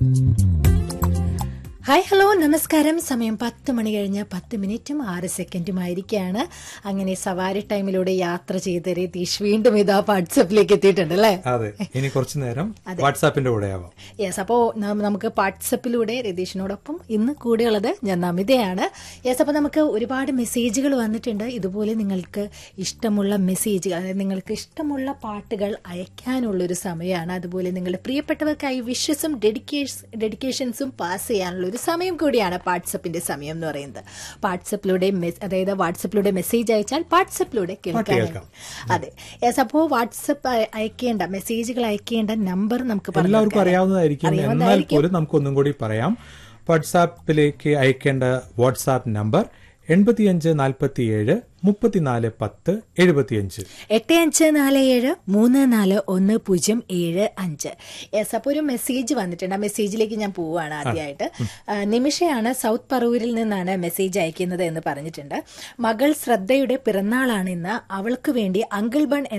Hi hello നമസ്കാരം സമയം പത്ത് മണി കഴിഞ്ഞ് പത്ത് മിനിറ്റും ആറ് സെക്കൻഡുമായിരിക്കുകയാണ് അങ്ങനെ സവാരി ടൈമിലൂടെ യാത്ര ചെയ്ത രതീഷ് വീണ്ടും ഇതാ വാട്സപ്പിലേക്ക് എത്തിയിട്ടുണ്ട് അല്ലേ അതെ ഇനി കുറച്ചു നേരം വാട്സാപ്പിന്റെ കൂടെ ആവാം യെസ് അപ്പോൾ നമുക്ക് വാട്സപ്പിലൂടെ രതീഷിനോടൊപ്പം ഇന്ന് കൂടെയുള്ളത് ഞാൻ നമിതയാണ് യെസ് അപ്പോൾ നമുക്ക് ഒരുപാട് മെസ്സേജുകൾ വന്നിട്ടുണ്ട് ഇതുപോലെ നിങ്ങൾക്ക് ഇഷ്ടമുള്ള മെസ്സേജുകൾ അതായത് നിങ്ങൾക്ക് ഇഷ്ടമുള്ള പാട്ടുകൾ അയക്കാനുള്ളൊരു സമയമാണ് അതുപോലെ നിങ്ങളുടെ പ്രിയപ്പെട്ടവർക്കായി വിഷസും ഡെഡിക്കേഷ് ഡെഡിക്കേഷൻസും പാസ് ചെയ്യാനുള്ള ഒരു സമയം കൂടിയാണ് വാട്സപ്പിന്റെ സമയം എന്ന് പറയുന്നത് വാട്സപ്പിലൂടെ മെസ്- അതായത് വാട്സപ്പിലൂടെ മെസ്സേജ് അയച്ചാൽ വാട്സപ്പിലൂടെ കേൾക്കാൻ കേൾക്കാം. അതെ യെസ് അപ്പോൾ വാട്സപ്പ് അയ- അയക്കേണ്ട മെസ്സേജുകൾ അയക്കേണ്ട നമ്പർ നമുക്ക് പറഞ്ഞു എല്ലാവർക്കും കൊടുക്കാം. അറിയാവുന്നതായിരിക്കും എന്നാൽ അറിയാവുന്നതായിരിക്കും. പോലും നമുക്ക് ഒന്നും കൂടി പറയാം വാട്സാപ്പിലേക്ക് അയക്കേണ്ട വാട്സാപ്പ് നമ്പർ എൺപത്തിയഞ്ച് നാൽപ്പത്തിയേഴ് മുപ്പത്തിനാല് പത്ത് എഴുപത്തിയഞ്ച് എട്ട് അഞ്ച് നാല് ഏഴ് മൂന്ന് നാല് ഒന്ന് പൂജ്യം ഏഴ് അഞ്ച് യെസ് അപ്പോൾ ഒരു മെസ്സേജ് വന്നിട്ടുണ്ട് ആ മെസ്സേജിലേക്ക് ഞാൻ പോവുകയാണ് ആദ്യമായിട്ട് ആ, നിമിഷയാണ് സൗത്ത് പറവൂരിൽ നിന്നാണ് മെസ്സേജ് അയക്കുന്നത് എന്ന് പറഞ്ഞിട്ടുണ്ട് മകൾ ശ്രദ്ധയുടെ പിറന്നാളാണ് ഇന്ന് അവൾക്ക് വേണ്ടി അങ്കിൾ ബൺ